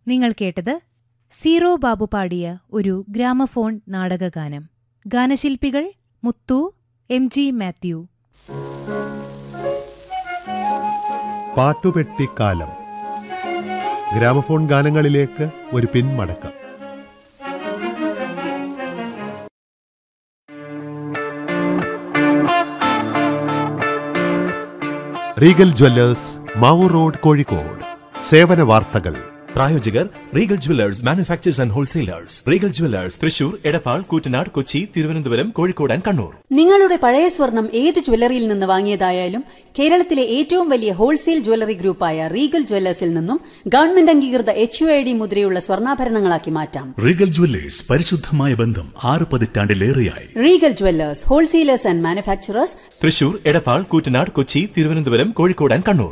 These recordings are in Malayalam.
നിങ്ങൾ കേട്ടത് സീറോ ബാബു പാടിയ ഒരു ഗ്രാമഫോൺ നാടകഗാനം ഗാനശില്പികൾ മുത്തു എം ജി മാത്യു പാട്ടുപെട്ടിക്കാലം ഗ്രാമഫോൺ ഗാനങ്ങളിലേക്ക് ഒരു പിന്മടക്കം Regal Jewellers Mavoor road Kozhikode സേവന വാർത്തകൾ പ്രായോജകർ Regal Jewellers manufacturers and wholesalers Regal Jewellers Thrissur Edappal Koottanad Kochi Thiruvananthapuram Kozhikode and Kannur നിങ്ങളുടെ പഴയ സ്വർണം ഏത് ജ്വല്ലറിയിൽ നിന്ന് വാങ്ങിയതായാലും കേരളത്തിലെ ഏറ്റവും വലിയ ഹോൾസെയിൽ ജ്വല്ലറി ഗ്രൂപ്പായ റീഗൽ ജ്വല്ലേഴ്സിൽ നിന്നും ഗവൺമെന്റ് അംഗീകൃത എച്ച് യു ഐ ഡി മുദ്രയുള്ള സ്വർണ്ണാഭരണങ്ങളാക്കി മാറ്റാം റീഗൽ ജുവല്ലേഴ്സ് പരിശുദ്ധമായ ബന്ധം ആറ് പതിറ്റാണ്ടിലേറെയായി Regal Jewellers wholesalers and manufacturers Thrissur Edappal Koottanad Kochi Thiruvananthapuram Kozhikode and Kannur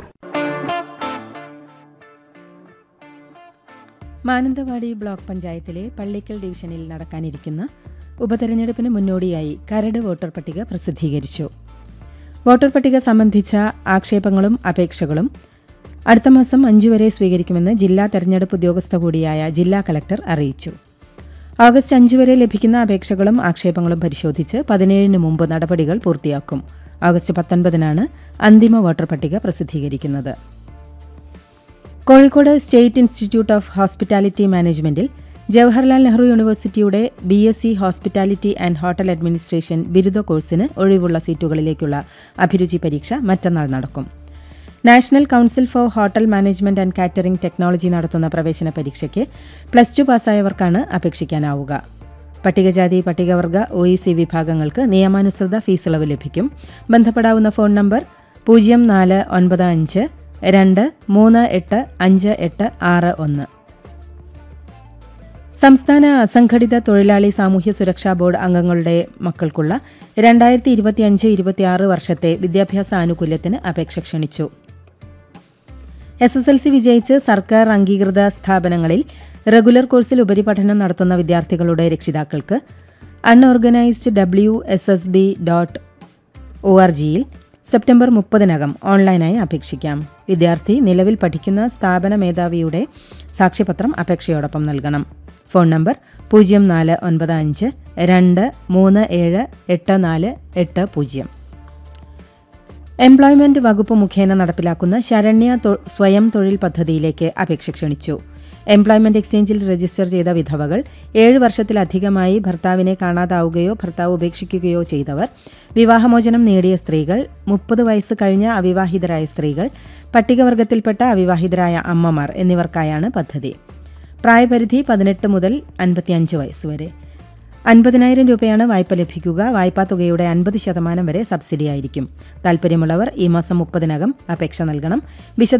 Mananthavady block പഞ്ചായത്തിലെ പള്ളിക്കൽ ഡിവിഷനിൽ നടക്കാനിരിക്കുന്ന ഉപതെരഞ്ഞെടുപ്പിന് മുന്നോടിയായി കരട് വോട്ടർ പട്ടിക പ്രസിദ്ധീകരിച്ചു വോട്ടർ പട്ടിക സംബന്ധിച്ച ആക്ഷേപങ്ങളും അപേക്ഷകളും അടുത്ത മാസം അഞ്ചു വരെ സ്വീകരിക്കുമെന്ന് ജില്ലാ തെരഞ്ഞെടുപ്പ് ഉദ്യോഗസ്ഥ കൂടിയായ ജില്ലാ കലക്ടർ അറിയിച്ചു ഓഗസ്റ്റ് അഞ്ച് വരെ ലഭിക്കുന്ന അപേക്ഷകളും ആക്ഷേപങ്ങളും പരിശോധിച്ച് പതിനേഴിന് മുമ്പ് നടപടികൾ പൂർത്തിയാക്കും ഓഗസ്റ്റ് പത്തൊൻപതിനാണ് അന്തിമ വോട്ടർ പട്ടിക പ്രസിദ്ധീകരിക്കുന്നത് Kozhikode state institute of hospitality മാനേജ്മെന്റിൽ ജവഹർലാൽ നെഹ്റു യൂണിവേഴ്സിറ്റിയുടെ B S C hospitality and hotel administration ബിരുദ കോഴ്സിന് ഒഴിവുള്ള സീറ്റുകളിലേക്കുള്ള അഭിരുചി പരീക്ഷ മറ്റന്നാൾ നടക്കും national council for hotel management and catering technology നടത്തുന്ന പ്രവേശന പരീക്ഷയ്ക്ക് പ്ലസ് ടു പാസ്സായവർക്കാണ് അപേക്ഷിക്കാനാവുക പട്ടികജാതി പട്ടികവർഗ ഒ ഇ സി വിഭാഗങ്ങൾക്ക് നിയമാനുസൃത ഫീസ് ഇളവ് ലഭിക്കും ബന്ധപ്പെടാവുന്ന ഫോൺ നമ്പർ പൂജ്യം നാല് ഒൻപത് അഞ്ച് രണ്ട് മൂന്ന് എട്ട് അഞ്ച് എട്ട് ആറ് ഒന്ന് സംസ്ഥാന അസംഘടിത തൊഴിലാളി സാമൂഹ്യ സുരക്ഷാ ബോർഡ് അംഗങ്ങളുടെ മക്കൾക്കുള്ള രണ്ടായിരത്തി ഇരുപത്തിയഞ്ച് ഇരുപത്തിയാറ് വർഷത്തെ വിദ്യാഭ്യാസ ആനുകൂല്യത്തിന് അപേക്ഷ ക്ഷണിച്ചു എസ് എസ് എൽ സി വിജയിച്ച് സർക്കാർ അംഗീകൃത സ്ഥാപനങ്ങളിൽ റെഗുലർ കോഴ്സിൽ ഉപരിപഠനം നടത്തുന്ന വിദ്യാർത്ഥികളുടെ രക്ഷിതാക്കൾക്ക് unorganised W S S B dot O R ജിയിൽ സെപ്റ്റംബർ മുപ്പതിനകം ഓൺലൈനായി അപേക്ഷിക്കാം വിദ്യാർത്ഥി നിലവിൽ പഠിക്കുന്ന സ്ഥാപന മേധാവിയുടെ സാക്ഷ്യപത്രം അപേക്ഷയോടൊപ്പം നൽകണം ഫോൺ നമ്പർ പൂജ്യം നാല് ഒൻപത് അഞ്ച് രണ്ട് മൂന്ന് ഏഴ് എട്ട് നാല് എട്ട് പൂജ്യം എംപ്ലോയ്മെന്റ് വകുപ്പ് മുഖേന നടപ്പിലാക്കുന്ന ശരണ്യ തൊ- സ്വയം തൊഴിൽ പദ്ധതിയിലേക്ക് അപേക്ഷ ക്ഷണിച്ചു എംപ്ലോയ്മെന്റ് എക്സ്ചേഞ്ചിൽ രജിസ്റ്റർ ചെയ്ത വിധവകൾ ഏഴ് വർഷത്തിലധികമായി ഭർത്താവിനെ കാണാതാവുകയോ ഭർത്താവ് ഉപേക്ഷിക്കുകയോ ചെയ്തവർ വിവാഹമോചനം നേടിയ സ്ത്രീകൾ മുപ്പത് വയസ്സ് കഴിഞ്ഞ അവിവാഹിതരായ സ്ത്രീകൾ പട്ടികവർഗത്തിൽപ്പെട്ട അവിവാഹിതരായ അമ്മമാർ എന്നിവർക്കായാണ് പദ്ധതി പ്രായപരിധി പതിനെട്ട് മുതൽ അൻപത്തിയഞ്ച് വയസ്സുവരെ അൻപതിനായിരം രൂപയാണ് വായ്പ ലഭിക്കുക വായ്പാ തുകയുടെ അൻപത് ശതമാനം വരെ സബ്സിഡി ആയിരിക്കും താൽപ്പര്യമുള്ളവർ ഈ മാസം മുപ്പതിനകം അപേക്ഷ നൽകണം വിശദ